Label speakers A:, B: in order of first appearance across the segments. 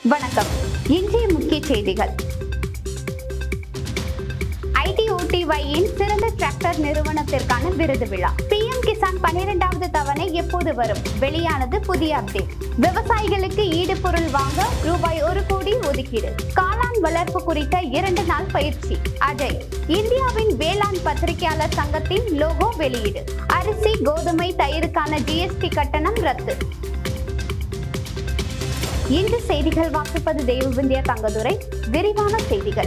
A: வணக்கம் இன்றைய முக்கிய செய்திகள் ஐடிஓடிஒயின் சிறந்த டிராக்டர் நிறுவனத்திற்கான விருது விழா பிஎம் கிசான் பன்னிரெண்டாவது தவணை எப்போது வரும் வெளியானது புதிய அப்டேட் விவசாயிகளுக்கு ஈடு பொருள் வாங்க ரூபாய் ஒரு கோடி ஒதுக்கீடு காளான் வளர்ப்பு குறித்த இரண்டு நாள் பயிற்சி அஜய் இந்தியாவின் வேளாண் பத்திரிகையாளர் சங்கத்தின் லோகோ வெளியீடு அரிசி கோதுமை தயிருக்கான ஜிஎஸ்டி கட்டணம் ரத்து இன்று செய்திகள் வாசிப்பது தெய்வவிந்தியா தங்கதுரை விரிவான செய்திகள்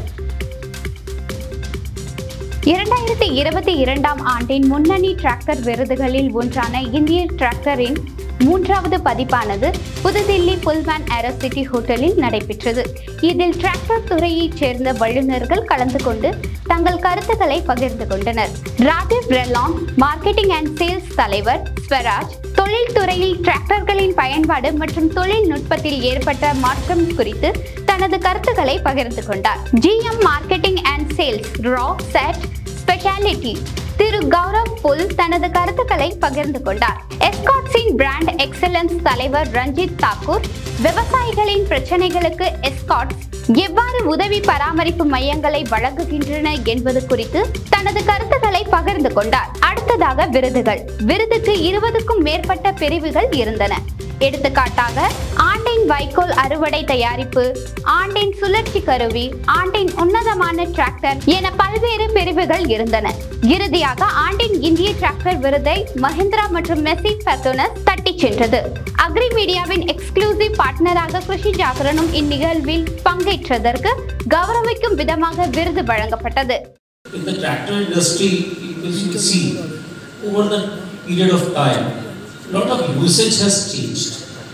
A: இரண்டாயிரத்தி இருபத்தி இரண்டாம் ஆண்டின் முன்னணி டிராக்டர் விருதுகளில் ஒன்றான இந்திய டிராக்டரின் மூன்றாவது பதிப்பானது புதுதில்லி புல்மேன் ஏரோசிட்டி ஹோட்டலில் நடைபெற்றது இதில் டிராக்டர் துறையைச் சேர்ந்த வல்லுநர்கள் கலந்து கொண்டு தங்கள் கருத்துக்களை பகிர்ந்து கொண்டனர் Rajiv Relan marketing and sales தலைவர் ஸ்வராஜ் தொழில்துறையில் டிராக்டர்களின் பயன்பாடு மற்றும் தொழில்நுட்பத்தில் ஏற்பட்ட மாற்றம் குறித்து தனது கருத்துக்களை பகிர்ந்து கொண்டார் ஜிஎம் மார்க்கெட்டிங் அண்ட் சேல்ஸ் ரா செட் ஸ்பெஷாலிட்டி திரு கௌரவ் புல் தனது கருத்துக்களை பகிர்ந்து கொண்டார் எஸ்காட்ஸின் பிராண்ட் எக்ஸலன்ஸ் தலைவர் ரஞ்சித் தாக்கூர் விவசாயிகளின் பிரச்சனைகளுக்கு எஸ்காட்ஸ் எவ்வாறு உதவி பராமரிப்பு மையங்களை வழங்குகின்றன என்பது குறித்து தனது கருத்துக்களை பகிர்ந்து கொண்டார் அடுத்ததாக விருதுகள் விருதுக்கு இருபதுக்கும் மேற்பட்ட பிரிவுகள் இருந்தன எடுத்துக்காட்டாக ஆண்டின் வைக்கோல் அறுவடை தயாரிப்பு ஆண்டின் சுழற்சி கருவி ஆண்டின் உன்னதமான டிராக்டர் என பல்வேறு பிரிவுகள் இருந்தன இறுதியாக ஆண்டின் இந்திய டிராக்டர் விருதை மஹிந்திரா மற்றும் மெஸ்ஸி பெத்தோனஸ் தட்டிச் சென்றது அக்ரி மீடியாவின் எக்ஸ்க்ளூசிவ் பார்ட்னராக கிருஷி ஜாகரனும் இந்நிகழ்வில் பங்கேற்றதற்கு கௌரவிக்கும் விதமாக விருது வழங்கப்பட்டது
B: In the tractor industry, as you can see, over the period of time, a lot of usage has changed.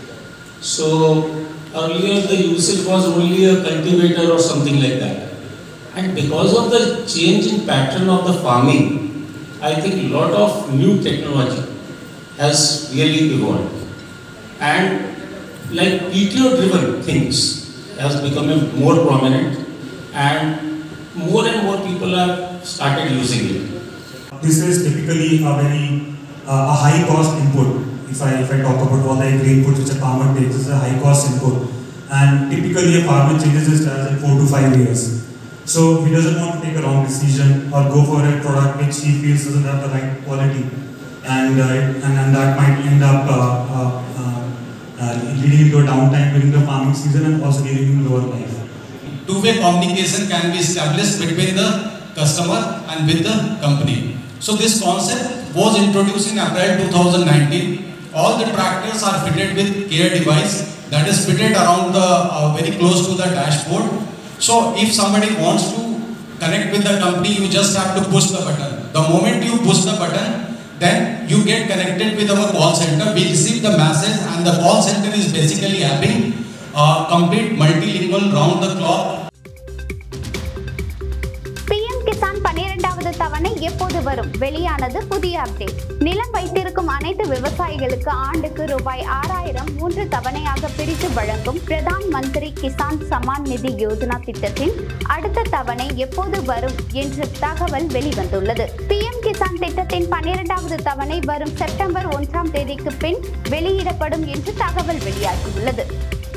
B: So earlier the usage was only a cultivator or something like that. And because of the change in pattern of the farming, I think a lot of new technology has really evolved. And like PTO driven things has become a more prominent and more and more people have started using it.
C: This is typically a very uh, a high cost input. If I if I talk about all the agri inputs which a farmer takes, this is a high cost input, and typically a farmer changes his tires in four to five years. So he doesn't want to take a wrong decision or go for a product which he feels doesn't have the right quality, and uh, it- and, and that might end up uh, uh, uh, uh, leading into a downtime during the farming season and also giving him lower life.
D: two-way communication can be established between the customer and with the company. So this concept was introduced in April 2019. All the tractors are fitted with care device that is fitted around the uh, very close to the dashboard. So if somebody wants to connect with the company, you just have to push the button. The moment you push the button, then you get connected with our call center. We receive the message and the call center is basically having uh, complete multilingual round the clock
A: PM Kisan பன்னிரெண்டாவது தவணை எப்போது வரும் வெளியானது புதிய update நிலம் வைத்திருக்கும் அனைத்து விவசாயிகளுக்கு ஆண்டுக்கு ரூபாய் ஆறாயிரம் மூன்று தவணையாக பிரித்து வழங்கும் பிரதான் மந்திரி கிசான் சமான் நிதி யோஜனா திட்டத்தின் அடுத்த தவணை எப்போது வரும் என்ற தகவல் வெளிவந்துள்ளது பிஎம் கிசான் திட்டத்தின் பன்னிரெண்டாவது தவணை வரும் செப்டம்பர் ஒன்றாம் தேதிக்கு பின் வெளியிடப்படும் என்று தகவல் வெளியாகியுள்ளது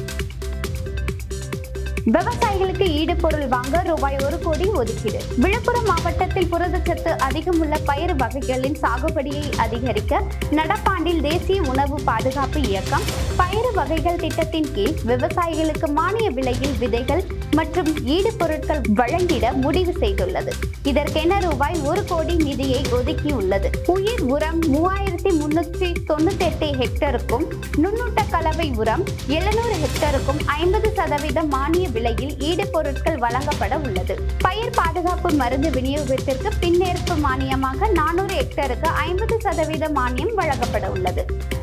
A: விவசாயிகளுக்கு ஈடுபொருள் வாங்க ரூபாய் ஒரு கோடி ஒதுக்கீடு விழுப்புரம் மாவட்டத்தில் புரதச்சத்து அதிகம் உள்ள பயிர் வகைகளின் சாகுபடியை அதிகரிக்க நடப்பாண்டில் தேசிய உணவு பாதுகாப்பு இயக்கம் பயிர் வகைகள் திட்டத்தின் கீழ் விவசாயிகளுக்கு மானிய விலையில் விதைகள் மற்றும் ஈடுபொருட்கள் வழங்கிட முடிவு செய்துள்ளது இதற்கென ரூபாய் ஒரு கோடி நிதியை ஒதுக்கியுள்ளது உயிர் உரம் மூவாயிரத்தி முன்னூற்றி தொண்ணூத்தி எட்டு ஹெக்டருக்கும் நுண்ணூட்ட கலவை உரம் எழுநூறு ஹெக்டருக்கும் ஐம்பது சதவீதம் மானிய விலையில் ஈடுபொருட்கள் வழங்கப்பட உள்ளது பயிர் பாதுகாப்பு மருந்து விநியோகத்திற்கு பின்னேற்பு மானியமாக நானூறு ஹெக்டருக்கு ஐம்பது சதவீத மானியம் வழங்கப்பட உள்ளது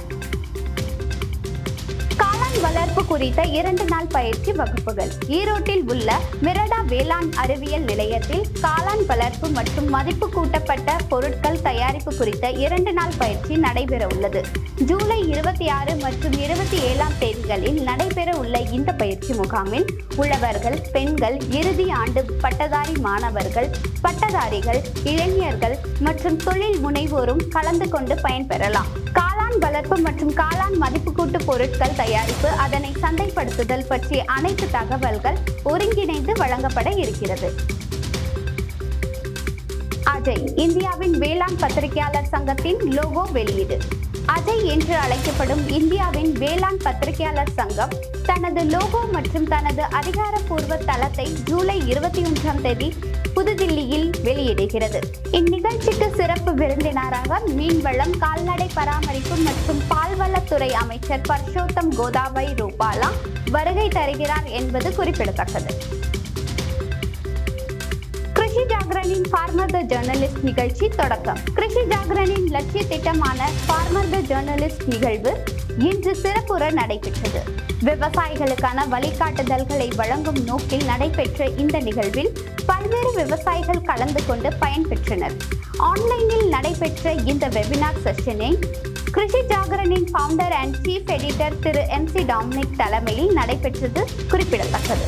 A: காளான் வளர்ப்பு குறித்த இரண்டு நாள் பயிற்சி வகுப்புகள் ஈரோட்டில் உள்ள மிரடா வேளாண் அறிவியல் நிலையத்தில் காளான் வளர்ப்பு மற்றும் மதிப்பு கூட்டப்பட்ட பொருட்கள் தயாரிப்பு குறித்த இரண்டு நாள் பயிற்சி நடைபெற உள்ளது ஜூலை இருபத்தி ஆறு மற்றும் இருபத்தி ஏழாம் தேதிகளில் நடைபெற உள்ள இந்த பயிற்சி முகாமில் உழவர்கள் பெண்கள் இறுதி ஆண்டு பட்டதாரி மாணவர்கள் பட்டதாரிகள் இளைஞர்கள் மற்றும் தொழில் முனைவோரும் கலந்து கொண்டு பயன்பெறலாம் காளான் காளான் வளர்ப்பு மற்றும் காளான் மதிப்புக்கூட்டு பொருட்கள் தயாரிப்பு அதனை சந்தைப்படுத்துதல் பற்றிய அனைத்து தகவல்கள் ஒருங்கிணைந்து வழங்கப்பட இருக்கிறது அஜய் இந்தியாவின் வேளாண் பத்திரிகையாளர் சங்கத்தின் லோகோ வெளியீடு அஜய் என்று அழைக்கப்படும் இந்தியாவின் வேளாண் பத்திரிகையாளர் சங்கம் தனது லோகோ மற்றும் தனது அதிகாரப்பூர்வ தளத்தை ஜூலை இருபத்தி ஒன்றாம் தேதி புதுதில்லியில் வெளியிடுகிறது இந்நிகழ்ச்சிக்கு சிறப்பு விருந்தினராக மீன்வளம் கால்நடை பராமரிப்பு மற்றும் பால்வளத்துறை அமைச்சர் பர்ஷோத்தம் கோதாபாய் ரூபாலா வருகை தருகிறார் என்பது குறிப்பிடத்தக்கது கிருஷி ஜாகரனின் ஃபார்மர் த ஜேர்னலிஸ்ட் நிகழ்ச்சி தொடக்கம் கிருஷி ஜாகரனின் லட்சிய திட்டமான ஃபார்மர் த ஜேர்னலிஸ்ட் நிகழ்வு இன்று சிறப்புற நடைபெற்றது விவசாயிகளுக்கான வழிகாட்டுதல்களை வழங்கும் நோக்கில் நடைபெற்ற இந்த நிகழ்வில் பல்வேறு விவசாயிகள் கலந்து கொண்டு பயன்பெற்றனர் ஆன்லைனில் நடைபெற்ற இந்த வெபினார் செஷனை கிருஷி ஜாகரனின் ஃபவுண்டர் அண்ட் சீஃப் எடிட்டர் திரு எம் சி டாமினிக் தலைமையில் நடைபெற்றது குறிப்பிடத்தக்கது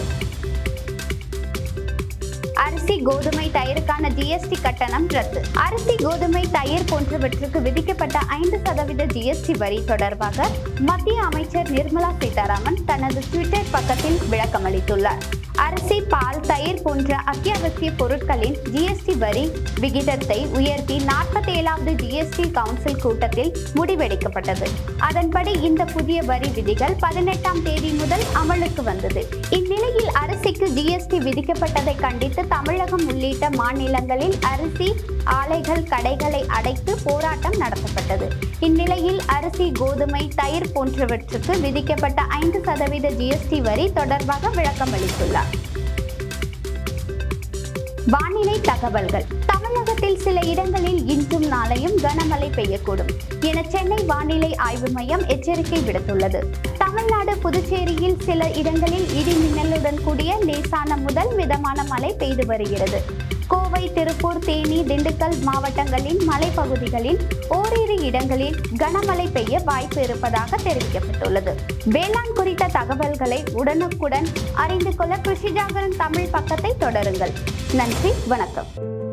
A: அரிசி கோதுமை தயிருக்கான ஜிஎஸ்டி கட்டணம் ரத்து அரிசி கோதுமை தயிர் போன்றவற்றுக்கு விதிக்கப்பட்ட ஐந்து சதவீத ஜிஎஸ்டி வரி தொடர்பாக மத்திய அமைச்சர் நிர்மலா சீதாராமன் தனது ட்விட்டர் பக்கத்தில் விளக்கமளித்துள்ளார் அரிசி பால் தயிர் போன்ற அத்தியாவசிய பொருட்களின் ஜிஎஸ்டி வரி விகிதத்தை உயர்த்தி நாற்பத்தி ஏழாவது ஜிஎஸ்டி கவுன்சில் கூட்டத்தில் முடிவெடுக்கப்பட்டது அதன்படி இந்த புதிய வரி விதிகள் பதினெட்டாம் தேதி முதல் அமலுக்கு வந்தது இந்நிலையில் அரிசிக்கு ஜிஎஸ்டி விதிக்கப்பட்டதை கண்டித்து தமிழகம் உள்ளிட்ட மாநிலங்களில் அரிசி ஆலைகள் கடைகளை அடைத்து போராட்டம் நடத்தப்பட்டது இந்நிலையில் அரிசி கோதுமை தயிர் போன்றவற்றுக்கு விதிக்கப்பட்ட ஐந்து சதவீத ஜிஎஸ்டி வரி தொடர்பாக விளக்கமளித்துள்ளார் வானிலை தகவல்கள் தமிழகத்தில் சில இடங்களில் இன்றும் நாளையும் கனமழை பெய்யக்கூடும் என சென்னை வானிலை ஆய்வு மையம் எச்சரிக்கை விடுத்துள்ளது தமிழ்நாடு புதுச்சேரியில் சில இடங்களில் இடி மின்னலுடன் கூடிய லேசான முதல் மிதமான மழை பெய்து வருகிறது கோவை திருப்பூர் தேனி திண்டுக்கல் மாவட்டங்களின் மலைப்பகுதிகளில் ஓரிரு இடங்களில் கனமழை பெய்ய வாய்ப்பு இருப்பதாக தெரிவிக்கப்பட்டுள்ளது வேளாண் குறித்த தகவல்களை உடனுக்குடன் அறிந்து கொள்ள கிருஷி ஜாகரன் தமிழ் பக்கத்தை தொடருங்கள் நன்றி வணக்கம்